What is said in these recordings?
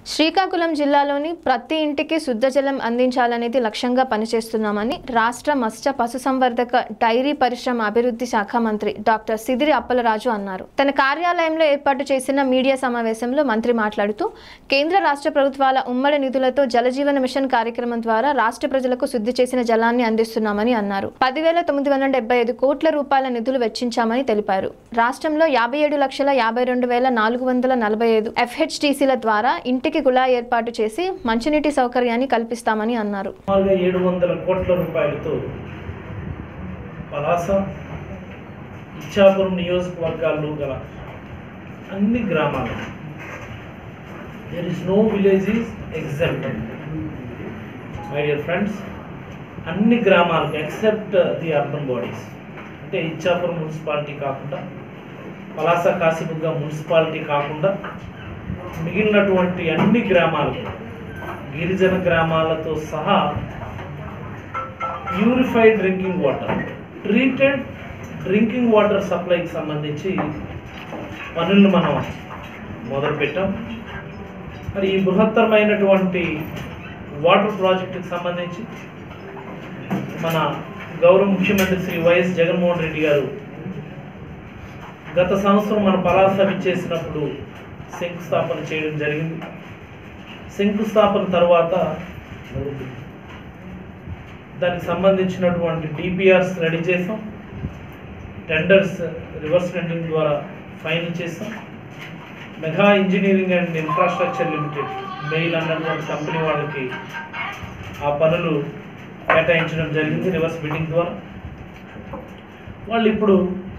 శ్రీకాకుళం జిల్లాలోని ప్రతి ఇంటికి శుద్ధ జలం అందించాలనేది లక్ష్యంగా పనిచేస్తున్నామని రాష్ట్ర మత్స్య పశుసంవర్ధక డైరీ పరిశ్రమ అభివృద్ధి శాఖ మంత్రి డాక్టర్ సిదిరి అప్పలరాజు అన్నారు తన కార్యాలయంలో ఏర్పాటు చేసిన మీడియా సమావేశంలో మంత్రి మాట్లాడుతూ కేంద్ర రాష్ట్ర ప్రభుత్వాల ఉమ్మడి నిధులతో జలజీవన మిషన్ కార్యక్రమం ద్వారా రాష్ట్ర ప్రజలకు శుద్ధి చేసిన జలాన్ని అందిస్తున్నామని అన్నారు పదివేల తొమ్మిది వందల డెబ్బై ఐదు కోట్ల రూపాయల నిధులు వెచ్చించామని తెలిపారు రాష్ట్రంలో యాభై ఏడు లక్షల యాభై రెండు వేల నాలుగు వందల నలభై ఐదు ఎఫ్హెచ్టీసీల ద్వారా ఇంటికి కుళాయి ఏర్పాటు చేసి మంచినీటి సౌకర్యాన్ని కల్పిస్తామని అన్నారు సుమారుగా ఏడు వందల కోట్ల రూపాయలతో పలాస ఇచ్చాపురం నియోజకవర్గాల్లో గల అన్ని గ్రామాలు there is no village is exact my dear friends అన్ని గ్రామాలకు ఎక్సెప్ట్ ది అర్బన్ బాడీస్ అంటే ఇచ్చాపురం మున్సిపాలిటీ కాకుండా పలాస కాశీబుగ్గ మున్సిపాలిటీ కాకుండా మిగిలినటువంటి అన్ని గ్రామాలకు గిరిజన గ్రామాలతో సహా purified drinking water treated drinking water సప్లైకి సంబంధించి పనులను మనం మొదలుపెట్టాం మరి ఈ బృహత్తరమైనటువంటి వాటర్ ప్రాజెక్టుకి సంబంధించి మన గౌరవ ముఖ్యమంత్రి శ్రీ వైఎస్ జగన్మోహన్ రెడ్డి గారు గత సంవత్సరం మన పలాస విచ్చేసినప్పుడు శంకుస్థాపన చేయడం జరిగింది శంకుస్థాపన తర్వాత దానికి సంబంధించినటువంటి డిపిఆర్స్ రెడీ చేసాం టెండర్స్ రివర్స్ టెండరింగ్ ద్వారా ఫైనల్ చేసాం mega engineering and infrastructure limited MEIL అన్నటువంటి కంపెనీ వాళ్ళకి ఆ పనులు కేటాయించడం జరిగింది రివర్స్ బిడ్డింగ్ ద్వారా వాళ్ళు ఇప్పుడు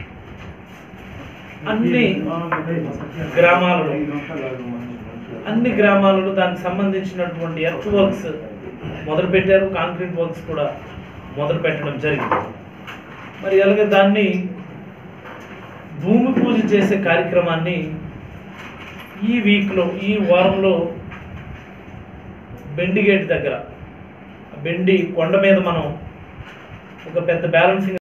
అన్ని గ్రామాలలో అన్ని గ్రామాలలో దానికి సంబంధించినటువంటి ఎర్త్ వర్క్స్ మొదలు పెట్టారు కాంక్రీట్ వర్క్స్ కూడా మొదలు పెట్టడం జరిగింది మరి అలాగే దాన్ని భూమి పూజ చేసే కార్యక్రమాన్ని ఈ వీక్లో ఈ వారంలో బెండిగేట్ దగ్గర బెండి కొండ మీద మనం ఒక పెద్ద బ్యాలెన్సింగ్